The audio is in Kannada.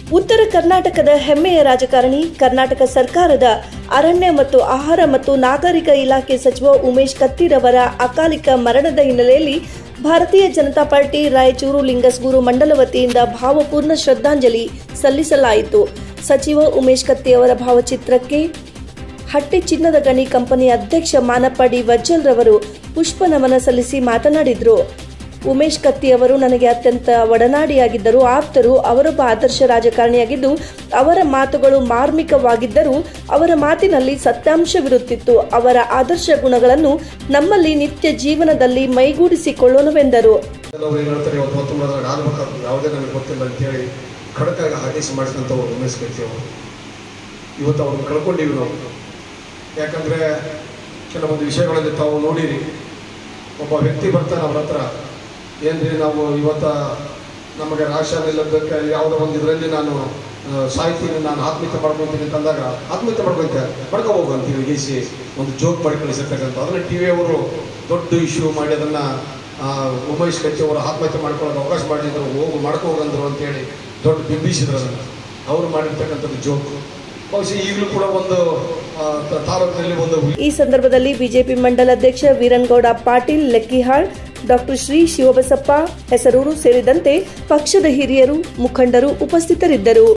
ಉತ್ತರ ಕರ್ನಾಟಕದ ಹೆಮ್ಮೆಯ ರಾಜಕಾರಣಿ ಕರ್ನಾಟಕ ಸರ್ಕಾರದ ಅರಣ್ಯ ಮತ್ತು ಆಹಾರ ಮತ್ತು ನಾಗರಿಕ ಇಲಾಖೆ ಸಚಿವ ಉಮೇಶ್ ಕತ್ತಿರವರ ಅಕಾಲಿಕ ಮರಣದ ಹಿನ್ನೆಲೆಯಲ್ಲಿ ಭಾರತೀಯ ಜನತಾ ಪಾರ್ಟಿ ರಾಯಚೂರು ಲಿಂಗಸ್ಗೂರು ಮಂಡಲ ವತಿಯಿಂದ ಭಾವಪೂರ್ಣ ಶ್ರದ್ಧಾಂಜಲಿ ಸಲ್ಲಿಸಲಾಯಿತು ಸಚಿವ ಉಮೇಶ್ ಕತ್ತಿ ಅವರ ಭಾವಚಿತ್ರಕ್ಕೆ ಹಟ್ಟಿ ಚಿನ್ನದ ಗಣಿ ಕಂಪನಿ ಅಧ್ಯಕ್ಷ ಮಾನಪ್ಪ ಡಿ ವಜ್ಜಲ್ ರವರು ಪುಷ್ಪ ನಮನ ಸಲ್ಲಿಸಿ ಮಾತನಾಡಿದರು ಉಮೇಶ್ ಕತ್ತಿ ಅವರು ನನಗೆ ಅತ್ಯಂತ ಒಡನಾಡಿಯಾಗಿದ್ದರು ಆಪ್ತರು ಅವರೊಬ್ಬ ಆದರ್ಶ ರಾಜಕಾರಣಿಯಾಗಿದ್ದು ಅವರ ಮಾತುಗಳು ಮಾರ್ಮಿಕವಾಗಿದ್ದರೂ ಅವರ ಮಾತಿನಲ್ಲಿ ಸತ್ಯಾಂಶವಿರುತ್ತಿತ್ತು ಅವರ ಆದರ್ಶ ಗುಣಗಳನ್ನು ನಮ್ಮಲ್ಲಿ ನಿತ್ಯ ಜೀವನದಲ್ಲಿ ಮೈಗೂಡಿಸಿಕೊಳ್ಳೋಣವೆಂದರು ಕೆಲವರು ಏನು ಹೇಳ್ತಾರೆ ಇವತ್ತು ಹತ್ತೊಂಬತ್ತರ ಆಗ್ಬೇಕಾದ್ರು ಯಾವುದೇ ನಮಗೆ ಗೊತ್ತಿಲ್ಲ ಅಂತೇಳಿ ಖಡಕಾಗಿ ಆದೇಶ ಮಾಡಿಸಿದಂಥವ್ರು ಉಮೇಶ್ ಕತ್ತಿ ಅವರು ಇವತ್ತು ಅವ್ರನ್ನ ಕಳ್ಕೊಂಡಿವಿ ನಾವು ಯಾಕಂದರೆ ಕೆಲವೊಂದು ವಿಷಯಗಳಲ್ಲಿ ತಾವು ನೋಡಿರಿ ಒಬ್ಬ ವ್ಯಕ್ತಿ ಬರ್ತಾನೆ ಅವ್ರ ಹತ್ರ ಏನ್ರಿ ನಾವು ಇವತ್ತ ನಮಗೆ ರಾಶನ್ ಇಲ್ಲದಕ್ಕೆ ಯಾವುದೋ ಒಂದು ಇದರಲ್ಲಿ ನಾನು ಆ, ಸಾಯ್ತೀನಿ ನಾನು ಆತ್ಮಹತ್ಯೆ ಮಾಡ್ಕೊತೀನಿ ಅಂತಂದಾಗ ಆತ್ಮಹತ್ಯೆ ಮಾಡ್ಕೊತೆ ಮಾಡ್ಕೊ ಹೋಗು ಅಂತ ಹೇಳಿ ಗೀಸಿ ಒಂದು ಜೋಕ್ ಮಾಡಿ ಕಳಿಸಿರ್ತಕ್ಕಂಥ ಅದನ್ನ ಟಿ ವಿ ಅವರು ದೊಡ್ಡ ಇಶ್ಯೂ ಮಾಡಿ ಅದನ್ನ ಆ, ಉಮೇಶ್ ಕತ್ತಿ ಅವರು ಆತ್ಮಹತ್ಯೆ ಮಾಡ್ಕೊಳ್ಳೋದು ಅವಕಾಶ ಮಾಡಿದ್ರು ಹೋಗು ಮಾಡ್ಕೊ ಹೋಗಂದ್ರು ಅಂತೇಳಿ ದೊಡ್ಡ ಬಿಂಬಿಸಿದ್ರು ಅದನ್ನು ಅವರು ಮಾಡಿರ್ತಕ್ಕಂಥದ್ದು ಜೋಕ್ ಬಹುಶಃ ಈಗಲೂ ಕೂಡ ಒಂದು ಆ, ತ- ತಾಲೂಕಿನಲ್ಲಿ ಒಂದು ಈ ಸಂದರ್ಭದಲ್ಲಿ ಬಿಜೆಪಿ ಮಂಡಲಾಧ್ಯಕ್ಷ ವೀರನ್ಗೌಡ ಪಾಟೀಲ್ ಲೆಕ್ಕಿಹಾಳ್ ಡಾಕ್ಟರ್ ಶ್ರೀ ಶಿವಬಸಪ್ಪ ಹೆಸರೂರು ಸೇರಿದಂತೆ ಪಕ್ಷದ ಹಿರಿಯರು ಮುಖಂಡರು ಉಪಸ್ಥಿತರಿದ್ದರು